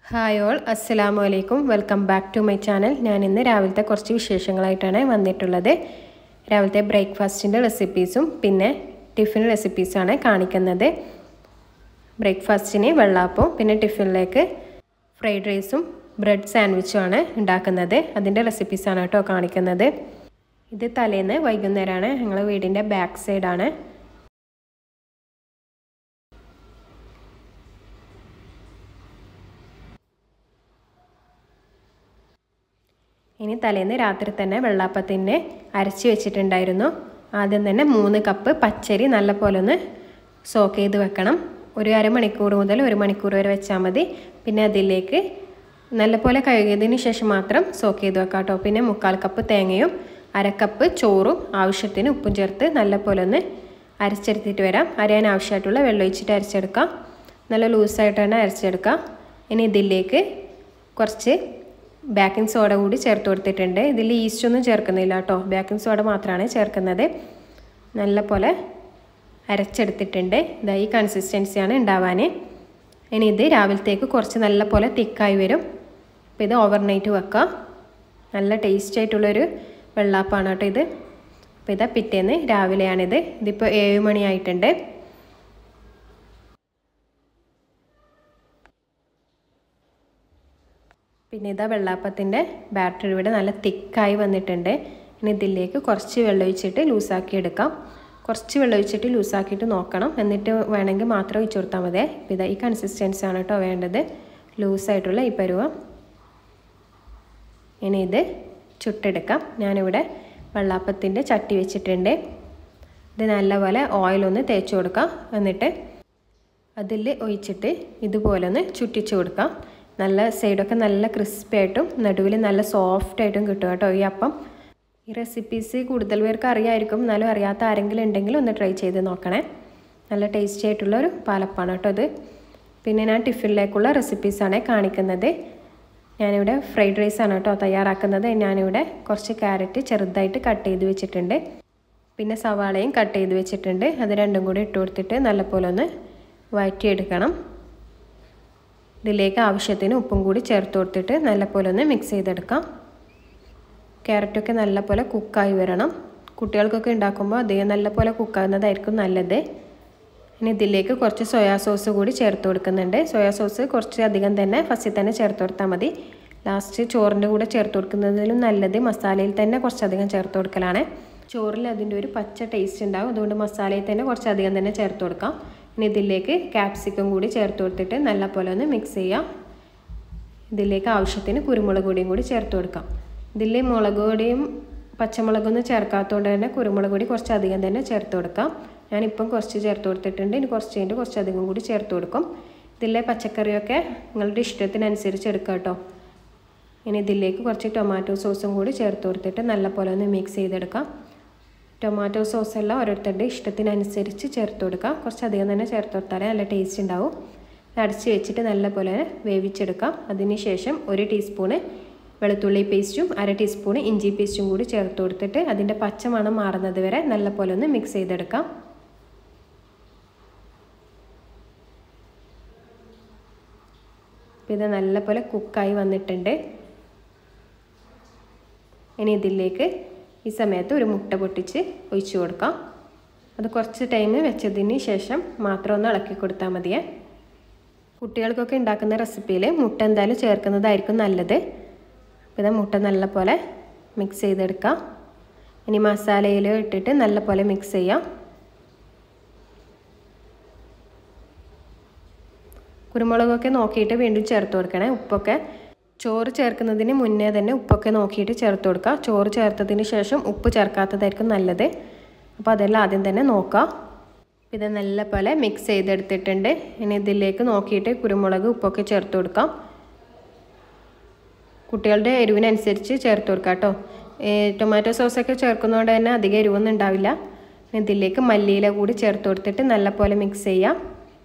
hi all അസ്സലാമു അലൈക്കും welcome back to my channel ഞാൻ ഇന്ന് രാവിലത്തെ കുറച്ച് വിശേഷങ്ങളായിട്ടാണ് വന്നിട്ടുള്ളത് രാവിലത്തെ ബ്രേക്ക്ഫാസ്റ്റിൻ്റെ റെസിപ്പീസും പിന്നെ ടിഫിൻ റെസിപ്പീസാണ് കാണിക്കുന്നത് ബ്രേക്ക്ഫാസ്റ്റിന് വെള്ളാപ്പവും പിന്നെ ടിഫിനിലേക്ക് ഫ്രൈഡ് റൈസും ബ്രെഡ് സാൻഡ്വിച്ചുമാണ് ഉണ്ടാക്കുന്നത് അതിൻ്റെ റെസിപ്പീസാണ് കേട്ടോ കാണിക്കുന്നത് ഇത് തലേന്ന് വൈകുന്നേരമാണ് ഞങ്ങൾ വീടിൻ്റെ ബാക്ക് സൈഡാണ് ഇനി തലേന്ന് രാത്രി തന്നെ വെള്ളാപ്പത്തിൻ്റെ അരച്ച് വെച്ചിട്ടുണ്ടായിരുന്നു ആദ്യം തന്നെ മൂന്ന് കപ്പ് പച്ചരി നല്ലപോലെ ഒന്ന് സോക്ക് ചെയ്ത് വെക്കണം ഒരു അരമണിക്കൂർ മുതൽ ഒരു മണിക്കൂർ വരെ വെച്ചാൽ മതി പിന്നെ അതിലേക്ക് നല്ലപോലെ കഴുകിയതിന് ശേഷം മാത്രം സോക്ക് ചെയ്ത് വെക്കാം കേട്ടോ പിന്നെ മുക്കാൽ കപ്പ് തേങ്ങയും അരക്കപ്പ് ചോറും ആവശ്യത്തിന് ഉപ്പും ചേർത്ത് നല്ലപോലെ ഒന്ന് അരച്ചെടുത്തിട്ട് വരാം അരയാൻ ആവശ്യമായിട്ടുള്ള വെള്ളം ഒഴിച്ചിട്ട് അരച്ചെടുക്കാം നല്ല ലൂസായിട്ട് തന്നെ അരച്ചെടുക്കാം ഇനി ഇതിലേക്ക് കുറച്ച് ബേക്കിംഗ് സോഡ കൂടി ചേർത്ത് കൊടുത്തിട്ടുണ്ട് ഇതിൽ ഈസ്റ്റ് ഒന്നും ചേർക്കുന്നില്ല കേട്ടോ ബേക്കിംഗ് സോഡ മാത്രമാണ് ചേർക്കുന്നത് നല്ല പോലെ അരച്ചെടുത്തിട്ടുണ്ട് ഇതാ ഈ കൺസിസ്റ്റൻസിയാണ് ഉണ്ടാവാൻ ഇനി ഇത് രാവിലത്തേക്ക് കുറച്ച് നല്ല പോലെ തിക്കായി വരും അപ്പോൾ ഇത് ഓവർനൈറ്റ് വെക്കുക നല്ല ടേസ്റ്റ് ആയിട്ടുള്ളൊരു വെള്ളാപ്പാണ് കേട്ടോ ഇത് അപ്പോൾ ഇതാ പിറ്റേന്ന് രാവിലെയാണിത് ഇതിപ്പോൾ ഏഴ് മണിയായിട്ടുണ്ട് പിന്നെ ഇതാ വെള്ളാപ്പത്തിൻ്റെ ബാറ്ററി ഇവിടെ നല്ല തിക്കായി വന്നിട്ടുണ്ട് ഇനി ഇതിലേക്ക് കുറച്ച് വെള്ളം ഒഴിച്ചിട്ട് ലൂസാക്കി എടുക്കാം കുറച്ച് വെള്ളം ഒഴിച്ചിട്ട് ലൂസാക്കിയിട്ട് നോക്കണം എന്നിട്ട് വേണമെങ്കിൽ മാത്രം ഒഴിച്ചു കൊടുത്താൽ മതി ഇപ്പം ഇതാ ഈ കൺസിസ്റ്റൻസി ആണ് കേട്ടോ വേണ്ടത് ലൂസായിട്ടുള്ള ഈ പരുവം ഇനി ഇത് ചുട്ടെടുക്കാം ഞാനിവിടെ വെള്ളാപ്പത്തിൻ്റെ ചട്ടി വെച്ചിട്ടുണ്ട് ഇത് നല്ലപോലെ ഓയിലൊന്ന് തേച്ച് കൊടുക്കാം എന്നിട്ട് അതിൽ ഒഴിച്ചിട്ട് ഇതുപോലെ ഒന്ന് ചുറ്റിച്ച് കൊടുക്കാം നല്ല സൈഡൊക്കെ നല്ല ക്രിസ്പി ആയിട്ടും നടുവിൽ നല്ല സോഫ്റ്റ് ആയിട്ടും കിട്ടും കേട്ടോ ഈ അപ്പം ഈ റെസിപ്പീസ് കൂടുതൽ പേർക്ക് അറിയായിരിക്കും എന്നാലും അറിയാത്ത ആരെങ്കിലും ഉണ്ടെങ്കിൽ ഒന്ന് ട്രൈ ചെയ്ത് നോക്കണേ നല്ല ടേസ്റ്റി ആയിട്ടുള്ള ഒരു പാലപ്പാണ് കേട്ടോ ഇത് പിന്നെ ഞാൻ ടിഫിനിലേക്കുള്ള റെസിപ്പീസാണ് കാണിക്കുന്നത് ഞാനിവിടെ ഫ്രൈഡ് റൈസ് ആണ് കേട്ടോ തയ്യാറാക്കുന്നത് ഞാനിവിടെ കുറച്ച് ക്യാരറ്റ് ചെറുതായിട്ട് കട്ട് ചെയ്ത് വെച്ചിട്ടുണ്ട് പിന്നെ സവാളയും കട്ട് ചെയ്ത് വെച്ചിട്ടുണ്ട് അത് രണ്ടും കൂടി ഇട്ട് കൊടുത്തിട്ട് നല്ലപോലെ ഒന്ന് വഴറ്റിയെടുക്കണം ഇതിലേക്ക് ആവശ്യത്തിന് ഉപ്പും കൂടി ചേർത്ത് കൊടുത്തിട്ട് നല്ലപോലെ ഒന്ന് മിക്സ് ചെയ്തെടുക്കാം ക്യാരറ്റൊക്കെ നല്ലപോലെ കുക്കായി വരണം കുട്ടികൾക്കൊക്കെ ഉണ്ടാക്കുമ്പോൾ അധികം നല്ലപോലെ കുക്കാകുന്നതായിരിക്കും നല്ലത് ഇനി ഇതിലേക്ക് കുറച്ച് സോയാ സോസ് കൂടി ചേർത്ത് കൊടുക്കുന്നുണ്ട് സോയാ സോസ് കുറച്ച് അധികം തന്നെ ഫസ്റ്റിൽ തന്നെ ചേർത്ത് കൊടുത്താൽ മതി ലാസ്റ്റ് ചോറിൻ്റെ കൂടെ ചേർത്ത് കൊടുക്കുന്നതിലും നല്ലത് മസാലയിൽ തന്നെ കുറച്ചധികം ചേർത്ത് കൊടുക്കലാണ് ചോറിൽ അതിൻ്റെ ഒരു പച്ച ടേസ്റ്റ് ഉണ്ടാകും അതുകൊണ്ട് മസാലയിൽ തന്നെ കുറച്ചധികം തന്നെ ചേർത്ത് കൊടുക്കാം ഇനി ഇതിലേക്ക് ക്യാപ്സിക്കം കൂടി ചേർത്ത് കൊടുത്തിട്ട് നല്ലപോലെ ഒന്ന് മിക്സ് ചെയ്യാം ഇതിലേക്ക് ആവശ്യത്തിന് കുരുമുളക് പൊടിയും കൂടി ചേർത്ത് കൊടുക്കാം ഇതിൽ മുളക് പൊടിയും പച്ചമുളകൊന്നും ചേർക്കാത്തതുകൊണ്ട് തന്നെ കുരുമുളക് പൊടി കുറച്ച് അധികം തന്നെ ചേർത്ത് കൊടുക്കാം ഞാനിപ്പം കുറച്ച് ചേർത്ത് കൊടുത്തിട്ടുണ്ട് ഇനി കുറച്ച് കഴിഞ്ഞിട്ട് കുറച്ച് അധികം കൂടി ചേർത്ത് കൊടുക്കും ഇതിലെ പച്ചക്കറിയൊക്കെ നിങ്ങളുടെ ഇഷ്ടത്തിനനുസരിച്ച് എടുക്കാം കേട്ടോ ഇനി ഇതിലേക്ക് കുറച്ച് ടൊമാറ്റോ സോസും കൂടി ചേർത്ത് കൊടുത്തിട്ട് നല്ലപോലെ ഒന്ന് മിക്സ് ചെയ്തെടുക്കാം ടൊമാറ്റോ സോസ് എല്ലാം ഓരോരുത്തരുടെ ഇഷ്ടത്തിനനുസരിച്ച് ചേർത്ത് കൊടുക്കുക കുറച്ചധികം തന്നെ ചേർത്ത് കൊടുത്താലേ നല്ല ടേസ്റ്റ് ഉണ്ടാവും അടച്ച് വെച്ചിട്ട് നല്ലപോലെ വേവിച്ചെടുക്കാം അതിനുശേഷം ഒരു ടീസ്പൂണ് വെളുത്തുള്ളി പേസ്റ്റും അര ടീസ്പൂണ് ഇഞ്ചി പേസ്റ്റും കൂടി ചേർത്ത് കൊടുത്തിട്ട് അതിൻ്റെ പച്ചമണം മാറുന്നത് വരെ നല്ലപോലെ ഒന്ന് മിക്സ് ചെയ്തെടുക്കാം ഇത് നല്ലപോലെ കുക്കായി വന്നിട്ടുണ്ട് ഇനി ഇതിലേക്ക് ഈ സമയത്ത് ഒരു മുട്ട പൊട്ടിച്ച് ഒഴിച്ചു കൊടുക്കാം അത് കുറച്ച് ടൈം വെച്ചതിന് ശേഷം മാത്രം ഒന്ന് ഇളക്കി കൊടുത്താൽ മതിയേ കുട്ടികൾക്കൊക്കെ ഉണ്ടാക്കുന്ന റെസിപ്പിയിൽ മുട്ട എന്തായാലും ചേർക്കുന്നതായിരിക്കും നല്ലത് അപ്പോൾ മുട്ട നല്ലപോലെ മിക്സ് ചെയ്തെടുക്കാം ഇനി മസാലയിൽ ഇട്ടിട്ട് നല്ലപോലെ മിക്സ് ചെയ്യാം കുരുമുളകൊക്കെ നോക്കിയിട്ട് വീണ്ടും ചേർത്ത് കൊടുക്കണേ ഉപ്പൊക്കെ ചോറ് ചേർക്കുന്നതിന് മുന്നേ തന്നെ ഉപ്പൊക്കെ നോക്കിയിട്ട് ചേർത്ത് കൊടുക്കുക ചോറ് ചേർത്തതിന് ശേഷം ഉപ്പ് ചേർക്കാത്തതായിരിക്കും നല്ലത് അപ്പോൾ അതെല്ലാം ആദ്യം തന്നെ നോക്കുക ഇത് നല്ലപോലെ മിക്സ് ചെയ്തെടുത്തിട്ടുണ്ട് ഇനി ഇതിലേക്ക് നോക്കിയിട്ട് കുരുമുളക് ഉപ്പൊക്കെ ചേർത്ത് കൊടുക്കാം കുട്ടികളുടെ എരിവിനനുസരിച്ച് ചേർത്ത് കൊടുക്കാം കേട്ടോ ടൊമാറ്റോ സോസൊക്കെ ചേർക്കുന്നതുകൊണ്ട് തന്നെ അധികം എരിവൊന്നും ഉണ്ടാവില്ല ഇതിലേക്ക് മല്ലിയില കൂടി ചേർത്ത് കൊടുത്തിട്ട് നല്ലപോലെ മിക്സ് ചെയ്യാം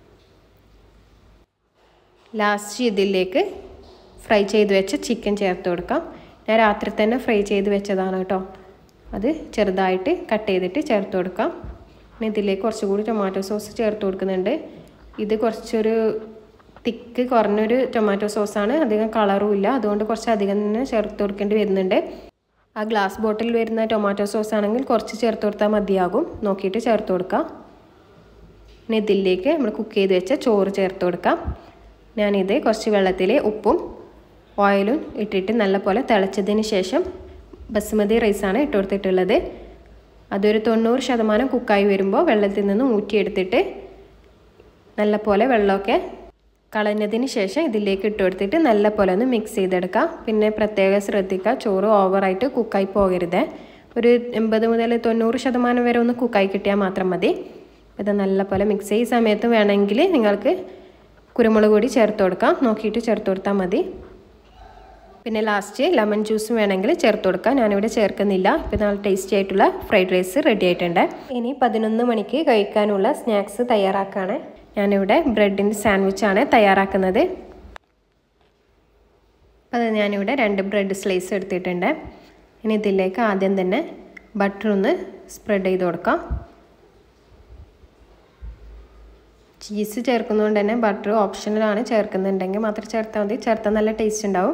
ലാസ്റ്റ് ഇതിലേക്ക് ഫ്രൈ ചെയ്ത് വെച്ച ചിക്കൻ ചേർത്ത് കൊടുക്കാം ഞാൻ രാത്രി തന്നെ ഫ്രൈ ചെയ്ത് വെച്ചതാണ് കേട്ടോ അത് ചെറുതായിട്ട് കട്ട് ചെയ്തിട്ട് ചേർത്ത് കൊടുക്കാം പിന്നെ ഇതിലേക്ക് കുറച്ചുകൂടി ടൊമാറ്റോ സോസ് ചേർത്ത് കൊടുക്കുന്നുണ്ട് ഇത് കുറച്ചൊരു തിക്ക് കുറഞ്ഞൊരു ടൊമാറ്റോ സോസാണ് അധികം കളറും ഇല്ല അതുകൊണ്ട് കുറച്ച് അധികം തന്നെ ചേർത്ത് കൊടുക്കേണ്ടി വരുന്നുണ്ട് ആ ഗ്ലാസ് ബോട്ടിൽ വരുന്ന ടൊമാറ്റോ സോസ് ആണെങ്കിൽ കുറച്ച് ചേർത്ത് കൊടുത്താൽ മതിയാകും നോക്കിയിട്ട് ചേർത്ത് കൊടുക്കാം ഇനി ഇതിലേക്ക് നമ്മൾ കുക്ക് ചെയ്ത് വെച്ച ചോറ് ചേർത്ത് കൊടുക്കാം ഞാനിത് കുറച്ച് വെള്ളത്തിൽ ഉപ്പും ഓയിലും ഇട്ടിട്ട് നല്ലപോലെ തിളച്ചതിന് ശേഷം ബസുമതി റൈസാണ് ഇട്ട് കൊടുത്തിട്ടുള്ളത് അതൊരു തൊണ്ണൂറ് ശതമാനം കുക്കായി വരുമ്പോൾ വെള്ളത്തിൽ നിന്ന് ഊറ്റിയെടുത്തിട്ട് നല്ലപോലെ വെള്ളമൊക്കെ കളഞ്ഞതിന് ശേഷം ഇതിലേക്ക് ഇട്ട് കൊടുത്തിട്ട് നല്ലപോലെ ഒന്ന് മിക്സ് ചെയ്തെടുക്കാം പിന്നെ പ്രത്യേകം ശ്രദ്ധിക്കുക ചോറ് ഓവറായിട്ട് കുക്കായി പോകരുത് ഒരു എൺപത് മുതൽ തൊണ്ണൂറ് ശതമാനം വരെ ഒന്ന് കുക്കായി കിട്ടിയാൽ മാത്രം മതി ഇത് നല്ലപോലെ മിക്സ് ചെയ്യുന്ന സമയത്ത് വേണമെങ്കിൽ നിങ്ങൾക്ക് കുരുമുളക് പൊടി ചേർത്ത് കൊടുക്കാം നോക്കിയിട്ട് ചേർത്ത് കൊടുത്താൽ മതി പിന്നെ ലാസ്റ്റ് ലെമൺ ജ്യൂസ് വേണമെങ്കിൽ ചേർത്ത് കൊടുക്കാം ഞാനിവിടെ ചേർക്കുന്നില്ല ഇപ്പം നല്ല ടേസ്റ്റി ആയിട്ടുള്ള ഫ്രൈഡ് റൈസ് റെഡി ആയിട്ടുണ്ട് ഇനി പതിനൊന്ന് മണിക്ക് കഴിക്കാനുള്ള സ്നാക്സ് തയ്യാറാക്കുകയാണ് ഞാനിവിടെ ബ്രെഡിൻ്റെ സാൻഡ്വിച്ചാണ് തയ്യാറാക്കുന്നത് അത് ഞാനിവിടെ രണ്ട് ബ്രെഡ് സ്ലൈസ് എടുത്തിട്ടുണ്ട് ഇനി ഇതിലേക്ക് ആദ്യം തന്നെ ബട്ടർ ഒന്ന് സ്പ്രെഡ് ചെയ്ത് കൊടുക്കാം ചീസ് ചേർക്കുന്നതുകൊണ്ട് തന്നെ ബട്ടർ ഓപ്ഷണലാണ് ചേർക്കുന്നുണ്ടെങ്കിൽ മാത്രം ചേർത്താൽ മതി ചേർത്താൽ നല്ല ടേസ്റ്റ് ഉണ്ടാവും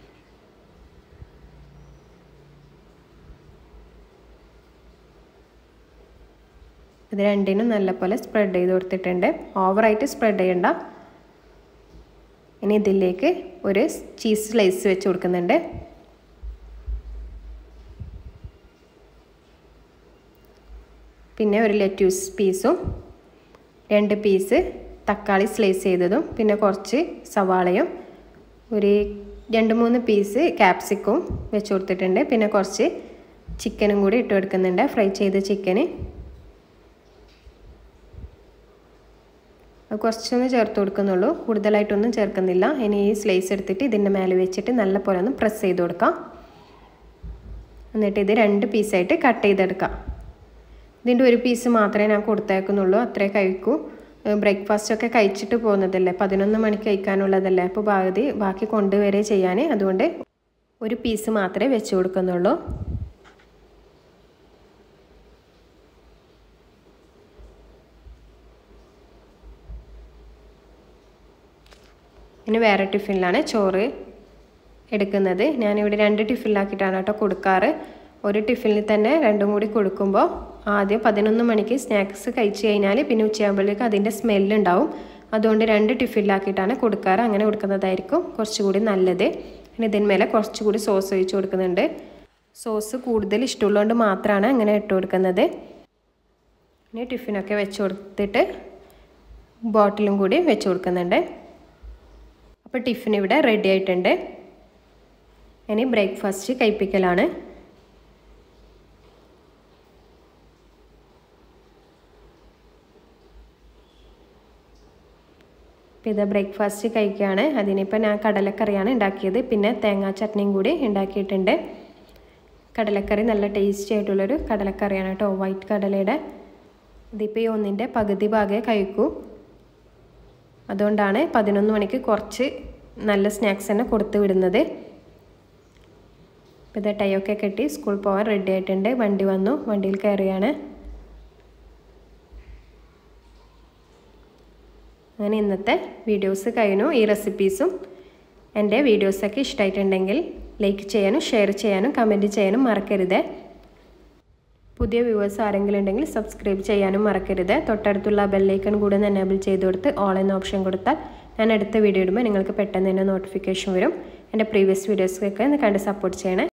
ഇത് രണ്ടിനും നല്ലപോലെ സ്പ്രെഡ് ചെയ്ത് കൊടുത്തിട്ടുണ്ട് ഓവറായിട്ട് സ്പ്രെഡ് ചെയ്യണ്ട ഇനി ഇതിലേക്ക് ഒരു ചീസ് സ്ലൈസ് വെച്ച് കൊടുക്കുന്നുണ്ട് പിന്നെ ഒരു ലെറ്റ്യൂസ് പീസും രണ്ട് പീസ് തക്കാളി സ്ലൈസ് ചെയ്തതും പിന്നെ കുറച്ച് സവാളയും ഒരു രണ്ട് മൂന്ന് പീസ് ക്യാപ്സിക്കും വെച്ച് കൊടുത്തിട്ടുണ്ട് പിന്നെ കുറച്ച് ചിക്കനും കൂടി ഇട്ട് കൊടുക്കുന്നുണ്ട് ഫ്രൈ ചെയ്ത ചിക്കന് കുറച്ചൊന്ന് ചേർത്ത് കൊടുക്കുന്നുള്ളൂ കൂടുതലായിട്ടൊന്നും ചേർക്കുന്നില്ല ഇനി ഈ സ്ലൈസ് എടുത്തിട്ട് ഇതിൻ്റെ മേലെ വെച്ചിട്ട് നല്ല പോലെ ഒന്ന് പ്രസ് ചെയ്ത് കൊടുക്കാം എന്നിട്ട് ഇത് രണ്ട് പീസായിട്ട് കട്ട് ചെയ്തെടുക്കാം ഇതിൻ്റെ ഒരു പീസ് മാത്രമേ ഞാൻ കൊടുത്തേക്കുന്നുള്ളൂ അത്രേ കഴിക്കൂ ബ്രേക്ക്ഫാസ്റ്റ് ഒക്കെ കഴിച്ചിട്ട് പോകുന്നതല്ലേ പതിനൊന്ന് മണിക്ക് കഴിക്കാനുള്ളതല്ലേ അപ്പോൾ പകുതി ബാക്കി കൊണ്ടുവരെ ചെയ്യാൻ അതുകൊണ്ട് ഒരു പീസ് മാത്രമേ വെച്ച് കൊടുക്കുന്നുള്ളൂ ഇനി വേറെ ടിഫിനിലാണ് ചോറ് എടുക്കുന്നത് ഞാനിവിടെ രണ്ട് ടിഫിനിലാക്കിയിട്ടാണ് കേട്ടോ കൊടുക്കാറ് ഒരു ടിഫിനിൽ തന്നെ രണ്ടും കൂടി കൊടുക്കുമ്പോൾ ആദ്യം പതിനൊന്ന് മണിക്ക് സ്നാക്സ് കഴിച്ച് കഴിഞ്ഞാൽ പിന്നെ ഉച്ചയാകുമ്പോഴേക്ക് അതിൻ്റെ സ്മെല്ലുണ്ടാവും അതുകൊണ്ട് രണ്ട് ടിഫിനിലാക്കിയിട്ടാണ് കൊടുക്കാറ് അങ്ങനെ കൊടുക്കുന്നതായിരിക്കും കുറച്ചുകൂടി നല്ലത് പിന്നെ ഇതിന്മേലെ കുറച്ചുകൂടി സോസ് ഒഴിച്ച് കൊടുക്കുന്നുണ്ട് സോസ് കൂടുതൽ ഇഷ്ടമുള്ളതുകൊണ്ട് മാത്രമാണ് അങ്ങനെ ഇട്ട് കൊടുക്കുന്നത് ഇനി ടിഫിനൊക്കെ വെച്ച് കൊടുത്തിട്ട് ബോട്ടിലും കൂടി വെച്ച് കൊടുക്കുന്നുണ്ട് അപ്പോൾ ടിഫിൻ ഇവിടെ റെഡി ആയിട്ടുണ്ട് ഇനി ബ്രേക്ക്ഫാസ്റ്റ് കഴിപ്പിക്കലാണ് അപ്പോൾ ഇത് ബ്രേക്ക്ഫാസ്റ്റ് കഴിക്കുകയാണ് അതിനിപ്പോൾ ഞാൻ കടലക്കറിയാണ് ഉണ്ടാക്കിയത് പിന്നെ തേങ്ങാ ചട്നിയും കൂടി ഉണ്ടാക്കിയിട്ടുണ്ട് കടലക്കറി നല്ല ടേസ്റ്റി ആയിട്ടുള്ളൊരു കടലക്കറിയാണ് കേട്ടോ വൈറ്റ് കടലയുടെ ഇതിപ്പോൾ ഈ ഒന്നിൻ്റെ പകുതി ഭാഗമേ കഴിക്കൂ അതുകൊണ്ടാണ് പതിനൊന്ന് മണിക്ക് കുറച്ച് നല്ല സ്നാക്സ് തന്നെ കൊടുത്തു വിടുന്നത് ഇപ്പോൾ ഇത് ടൈയൊക്കെ കെട്ടി സ്കൂൾ പോകാൻ റെഡി ആയിട്ടുണ്ട് വണ്ടി വന്നു വണ്ടിയിൽ കയറിയാണ് അങ്ങനെ ഇന്നത്തെ വീഡിയോസ് കഴിഞ്ഞു ഈ റെസിപ്പീസും എൻ്റെ വീഡിയോസൊക്കെ ഇഷ്ടമായിട്ടുണ്ടെങ്കിൽ ലൈക്ക് ചെയ്യാനും ഷെയർ ചെയ്യാനും കമൻറ്റ് ചെയ്യാനും മറക്കരുത് പുതിയ വ്യൂവേഴ്സ് ആരെങ്കിലും ഉണ്ടെങ്കിൽ സബ്സ്ക്രൈബ് ചെയ്യാനും മറക്കരുത് തൊട്ടടുത്തുള്ള ബെല്ലൈക്കൺ കൂടെ ഒന്ന് എനേബിൾ ചെയ്ത് കൊടുത്ത് ഓൾ എന്ന ഓപ്ഷൻ കൊടുത്താൽ ഞാൻ അടുത്ത വീഡിയോ ഇടുമ്പോൾ നിങ്ങൾക്ക് പെട്ടെന്ന് തന്നെ നോട്ടിഫിക്കേഷൻ വരും എൻ്റെ പ്രീവിയസ് വീഡിയോസൊക്കെ ഒന്ന് കണ്ട് സപ്പോർട്ട് ചെയ്യണേ